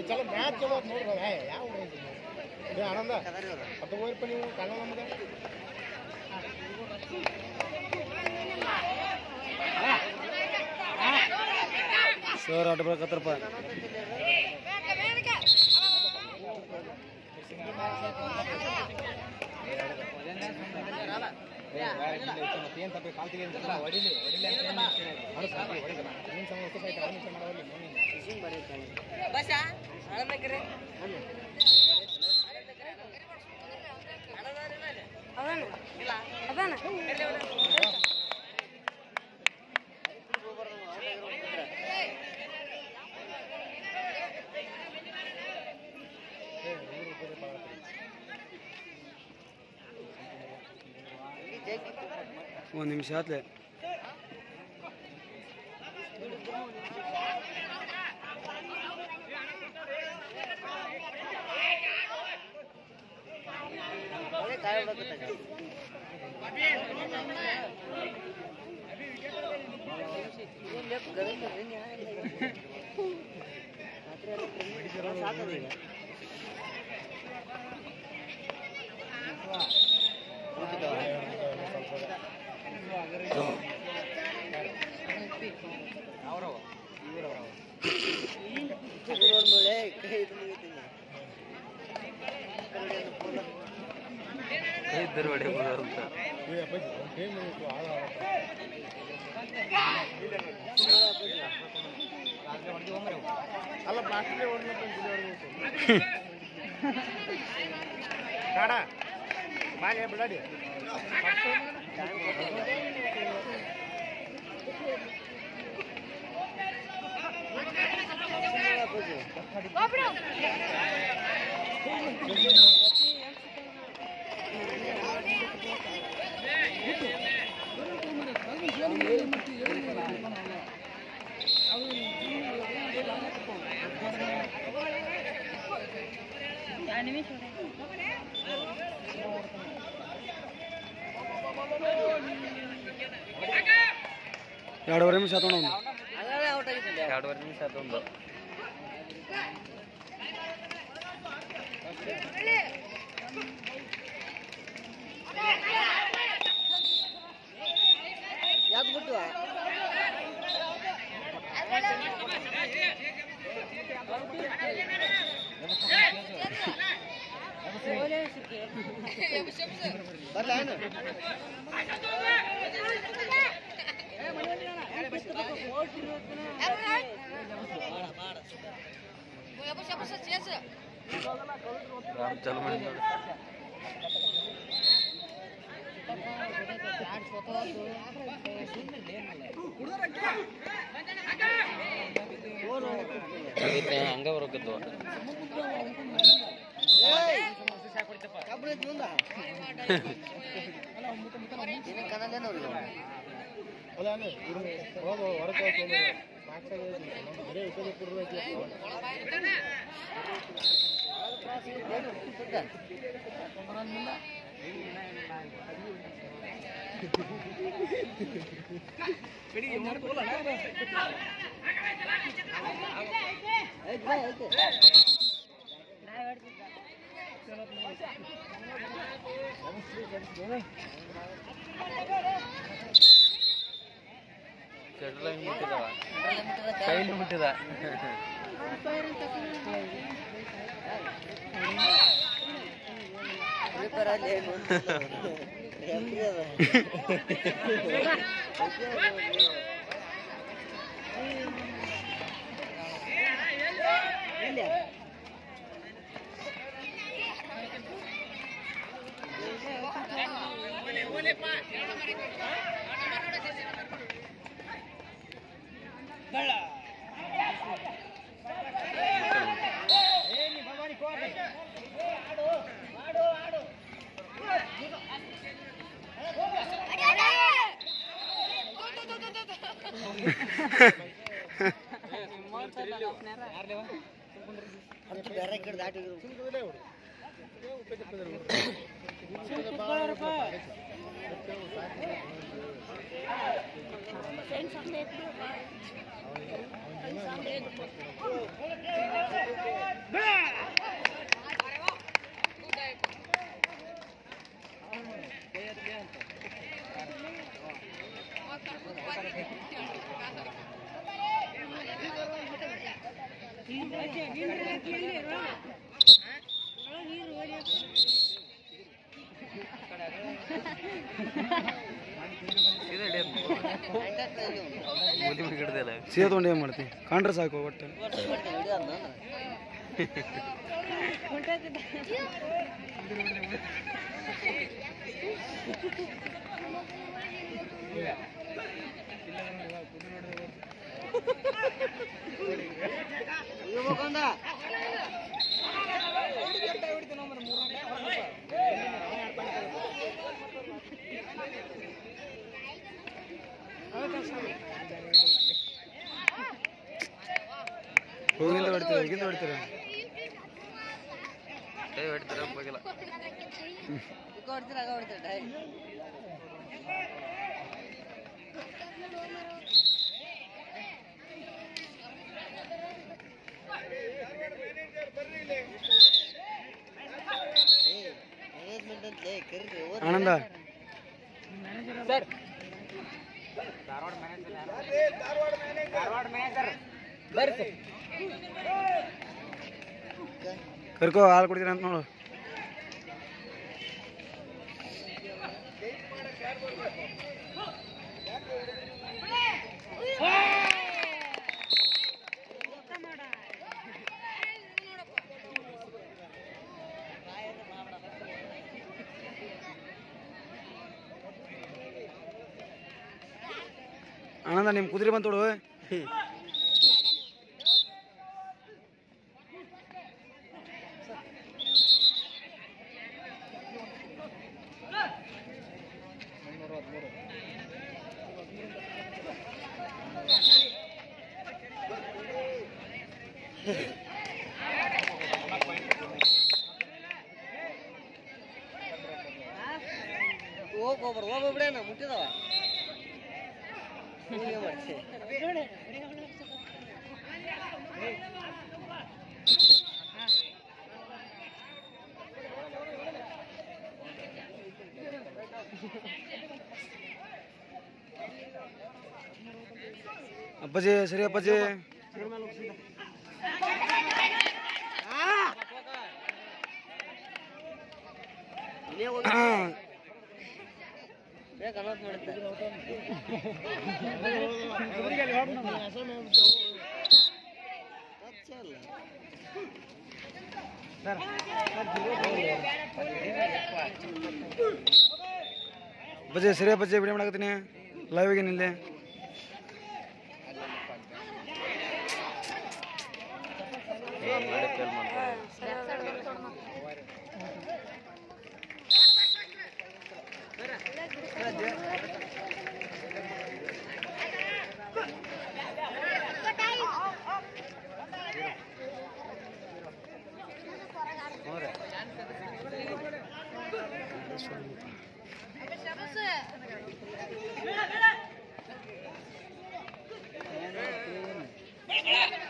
ಚಲೋ ಮ್ಯಾಚ್ ಚಲೋ ಐತ್ ನೋಡ್ರಿ ಏ, ಯಾವ ಊರು ಇದು? ಏ ಆನಂದ ಅದು ಹೋಗ್ರಪ್ಪ ನೀವು ಕಾಣೋ ನಮ್ಗೆ ಸರ್ ಅಡ್ಡ ಬರಕತ್ತಾರಪ್ಪ ಏನು ತಪ್ಪಿ ಕಾಲ್ ತೆಗಿಯಂತ ಹೊಡಿಲಿ ಹೊಡಿಲಿ ಅಂತ ಏನು ಅನಿಸ್ತು ಹೊಡಿಲ್ಲ ನಿನ್ನ ಸಮ ಹೊಸ ಆಯ್ತು ಅವನಿಗೆ ಮಾಡೋಲ್ಲ ಒಂದು ನಿಮಿಷ ಆತ್ಲೆ ಇದ್ದರು ಹೊಡಿಬೋದು ಅಂತ ಏ ಅಪ್ಪಾಜಿ ಅವ್ನ ಕೈ ಮುಗಿತು ಆಳ ಅಲ್ಲ ಪ್ಲಾಸ್ಟಿಕ್ ಹೊಡ್ಲಪ್ಪ ಕಾಡ ಬಾಲೆ ಬಿಡಾಡಿ ಎರಡೂವರೆ ನಿಮಿಷ ಆತೋಣ ಒಂದು ಎರಡೂವರೆ ನಿಮಿಷ ಅದೊಂದು ಯಾವ್ದು ಬಿಟ್ಟು ಬರ್ಲ ಏನು ಚಲೋ ಮಾಡಿ ಹಂಗ ಬರೋಕತ್ತು ಕಬ್ಬು ಐತಿ ಮುಂದ ನಿನ್ನ ಕನ್ನಡೇನೋ ಅವ್ರಿಗೆ ಅಲ್ಲ ಹೋಗು ಹೊರಗೆ ಸಾಕಾಗಿ ಬರೀ ಉಪಯೋಗ ಕೊಡ್ಬೇಕು ಐತಿ ಬಾ ಐತಿ ಚಡ್ಲ ಹಿಂಗ್ ಮುಟ್ಟಿದವ ಕೈಲಿ ಮುಟ್ಟಿದ ಸ್ಲೀಪರ್ ಅಲ್ಲಿ ಏನು ಎಲ್ಲಿ ಅದ? ಎಲ್ಲಿ? ಅದು ಬೇರೆ ಕಡೆ ದಾಟಿ ಹೋಗಿರು. ಅವನಿಗೆ ಇದೆ ಮುದಿ ಹಿಡ್ದಲ್ಲ ಸೀದಾ ತೊಗೊಂಡು ಏನು ಮಾಡ್ತಿ ಕಾಂಡ್ರೆ ಸಾಕು ಒಟ್ಟು ಹೋಗಿಂದ ಹೊಡಿತೀರ ಹೋಗಿಂದ ಹೊಡಿತೀರ ಕೈ ಹೊಡಿತಾರ ಹೋಗಿಲ್ಲ ಹೊಡ್ತೀರ ಆಗ ಹೊಡ್ತೀರ ಮ್ಯಾನೇಜ್ಮೆಂಟ್ ಅಂತಲೇ ಕರೀರಿ ಓದ್ Ananda sir Dharwad manager Dharwad manager ಬರ್ರಿ ಸರ್ ಕರ್ಕೋ ಹಾಲು ಕುಡಿತೀರ ಅಂತ ನೋಡು ಆನಂದ ನಿಮ್ಮ ಕುದುರೆ ಬಂತೋಡು ಮುನ್ನೂರ ಹದಿಮೂರು ಹೋಗ್ ಹೋಗ್ಬಾರ ಹೋಗ್ಬಿಡೇನ ಮುಟ್ಟಿದವ ಹೀಗೆ ಮಾಡ್ತಿ ಅಪ್ಪಾಜಿ ಸರಿ ಅಪ್ಪಾಜಿ ಇಲ್ಲೇ ಹೋಗಿ ಬೇಗ ಅನೌನ್ಸ್ ಮಾಡುತ್ತೆ ಟಚ್ ಅಲ್ಲ ಅಪ್ಪಾಜಿ ಸರಿ ಅಪ್ಪಾಜಿ ವಿಡಿಯೋ ಮಾಡಕತ್ತೀನಿ ಲೈವ್ಗೆ ನಿಲ್ಲೆ ಮಾಡಿ ಫೇಲ್ ಮಾಡ್ತಾರೆ Hey,